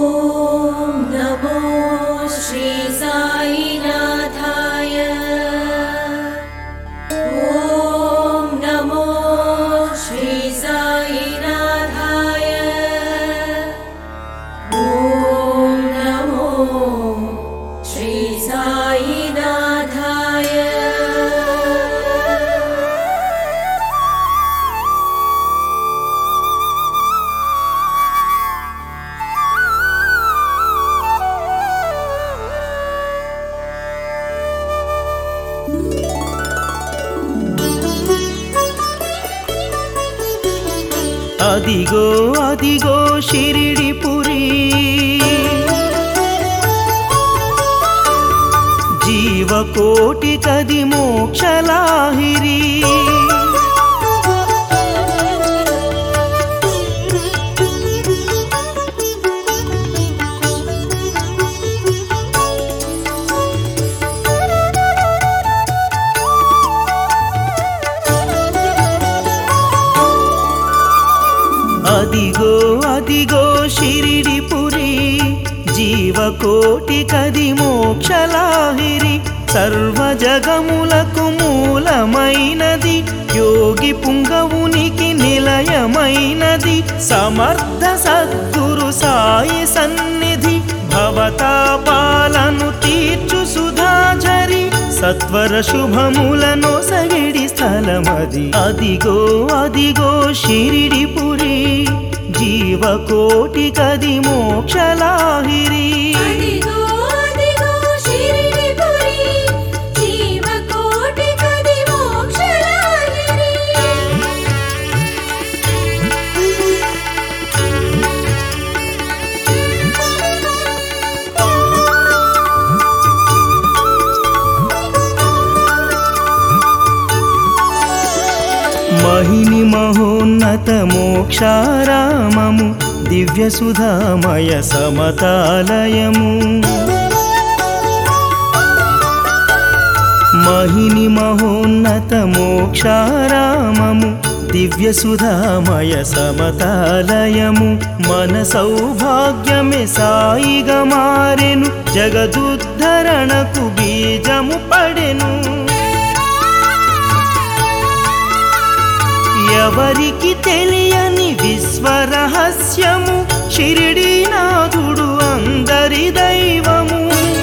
ॐ नमो श्री साईनाथाय ॐ नमो श्री साईनाथाय ॐ नमो श्री साईनाथाय అదిగో అదిగో షిరిడి పురి జీవకోటి కది మోక్షలాహిరి అదిగో అదిగో షిరిడి పురి జీవకోటి కది మోక్షలాహిరి సర్వ జగములకు మూలమైనది యోగి పుంగవునికి నిలయమైనది సమర్థ సద్గురు సాయి సన్నిధి భవతాపాలను తీర్చు సుధాజరి సత్వర శుభములను సగిడి స్థలమది అదిగో అదిగో షిరిడి పురి జీవకోటి కది మోక్షలాహిరి అదిగో అదిగో శిరిడిపురి జీవకోటి కది మోక్షలాహిరి మహిని మహోన్నత మోక్షారామము దివ్య సుధామయ సమతాలయము మహిని మహోన్నత మోక్షారామము దివ్య సుధామయ సమతాలయము మన సౌభాగ్యమే సాయిగా మారెను జగదుద్ధరణకు బీజము పడెను ఎవరికి తెలియని విశ్వరహస్యము షిరిడీనాథుడు అందరి దైవము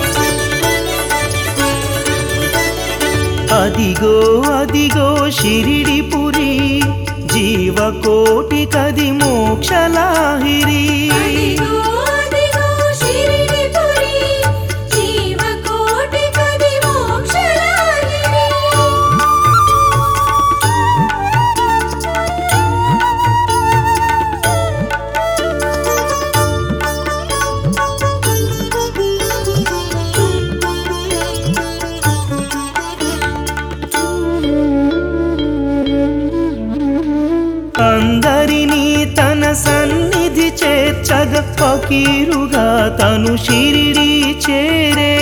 అదిగో అదిగో షిరిడిపురి జీవకోటి కది మోక్షలాహిరి అదిగో అదిగో శిరిడిపురి జీవకోటి కది మోక్షలాహిరి అందరినీ తన సన్నిధి చేర్చగ ఫకీరుగా తను షిరిడి చేరే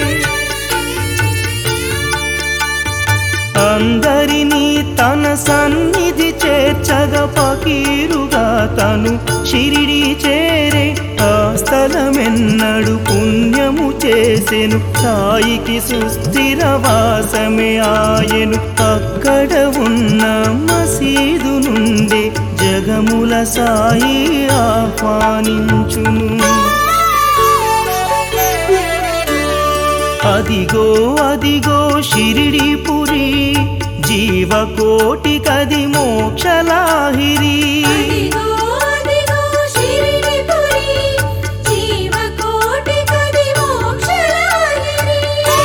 అందరినీ తన సన్నిధి చేర్చగ ఫకీరుగా తను షిరిడి చేరే ఆ స్థలమెన్నడు పుణ్యము చేసెను సాయికి సుస్థిర వాసమే ఆయను అక్కడ ఉన్న మసీదు నుండి జగముల సాయి ఆహ్వానించును అదిగో అదిగో షిరిడి పురి జీవకోటి కది మోక్షలాహిరి అదిగో అదిగో శిరిడిపురి జీవకోటి కది మోక్షలాహిరి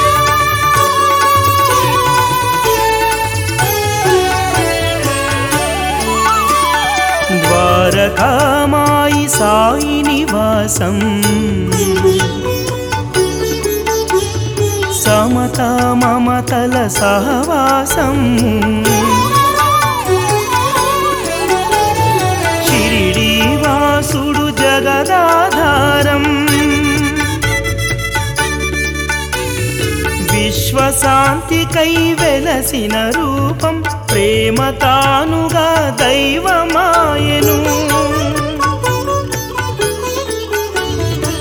ద్వారకామాయి సాయి నివాసం సమతా మమతల సహవాసం షిరిడి వాసుడు జగదాధారం విశ్వశాంతికై వెలసిన రూపం ప్రేమ తానుగా దైవమాయను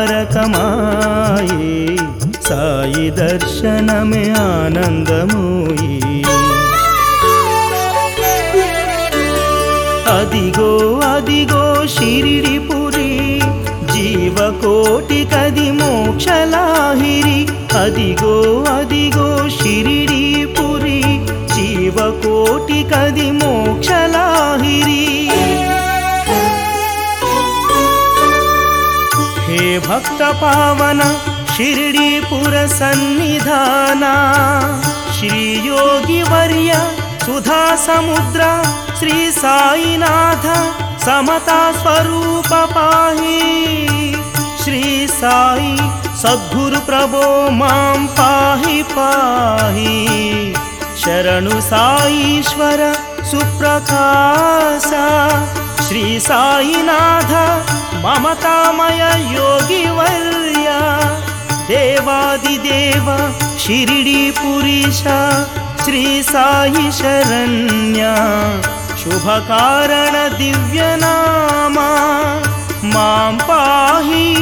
తారకమాయే సాయి దర్శనమే ఆనందమోయి అదిగో అదిగో షిరిడిపురి జీవకోటి కది మోక్షలాహిరి అదిగో అదిగో షిరిడిపురి జీవకోటి కది మోక్షలాహిరి హే భక్త పావన షిరిడీపుర సన్నిధాన శ్రీ యోగి వర్య సుధా సముద్ర శ్రీ సాయినాథ సమతా స్వరూప పాహి శ్రీ సాయి సద్గురు ప్రభో మాం పాహి పాహి శరణు సాయీశ్వర సుప్రకాశ శ్రీ సాయినాథ మమతామయ యోగి వర్య దేవాదిదేవ షిరిడి పురీష శ్రీ సాయి శరణ్య శుభకారణ దివ్యనామా మాం పాహి